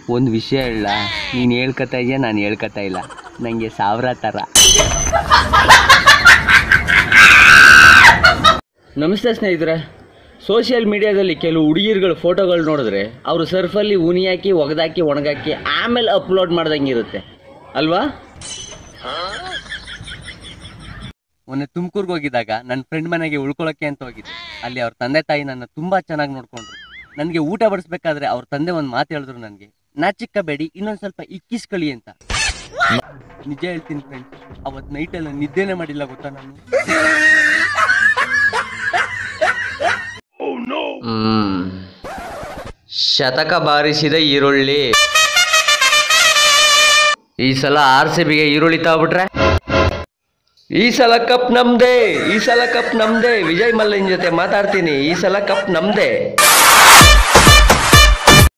ಒಂದು ವಿಷಯ ಹೇಳ ನೀನು ಹೇಳ್ಕೊತಾ ಇದೆಯಾ ನಾನು ಹೇಳ್ಕೊತಾ ಇಲ್ಲ ನನಗೆ ಸಾವಿರ ಥರ ನಮಸ್ತೆ ಸ್ನೇಹಿತರೆ ಸೋಷಿಯಲ್ ಮೀಡಿಯಾದಲ್ಲಿ ಕೆಲವು ಹುಡುಗಿರುಗಳ ಫೋಟೋಗಳು ನೋಡಿದ್ರೆ ಅವರು ಸರ್ಫಲ್ಲಿ ಉನಿ ಹಾಕಿ ಒಗೆದಾಕಿ ಒಣಗಾಕಿ ಆಮೇಲೆ ಅಪ್ಲೋಡ್ ಮಾಡ್ದಂಗೆ ಇರುತ್ತೆ ಅಲ್ವಾ ಮೊನ್ನೆ ತುಮಕೂರ್ಗೆ ಹೋಗಿದ್ದಾಗ ನನ್ನ ಫ್ರೆಂಡ್ ಮನೆಗೆ ಉಳ್ಕೊಳ್ಳೋಕ್ಕೆ ಅಂತ ಹೋಗಿದ್ದೆ ಅಲ್ಲಿ ಅವ್ರ ತಂದೆ ತಾಯಿ ನನ್ನ ತುಂಬಾ ಚೆನ್ನಾಗಿ ನೋಡ್ಕೊಂಡ್ರು ನನಗೆ ಊಟ ಬಡಿಸ್ಬೇಕಾದ್ರೆ ಅವ್ರ ತಂದೆ ಒಂದು ಮಾತು ಹೇಳಿದ್ರು ನನಗೆ ನಾಚಿಕ್ಕಬೇಡಿ ಇನ್ನೊಂದು ಸ್ವಲ್ಪ ಇಕ್ಕಿಸ್ಕೊಳ್ಳಿ ಅಂತ ನಿಜ ಹೇಳ್ತೀನಿ ಫ್ರೆಂಡ್ ಅವತ್ತು ನೈಟೆಲ್ಲ ನಿದ್ದೆನೇ ಮಾಡಿಲ್ಲ ಗೊತ್ತಾ ನಾನು ಹ್ಮ್ ಶತಕ ಬಾರಿಸಿದ ಈರುಳ್ಳಿ ಈ ಸಲ ಆರ್ ಸಿ ಬಿಗೆ ಈರುಳ್ಳಿ ತಗೊಬಿಟ್ರೆ ಈ ಸಲ ಕಪ್ ನಮ್ದೇ ಈ ಸಲ ಕಪ್ ನಮ್ದೇ ವಿಜಯ್ ಮಲ್ಲನ್ ಜೊತೆ ಮಾತಾಡ್ತೀನಿ ಈ ಸಲ ಕಪ್ ನಮ್ದೇ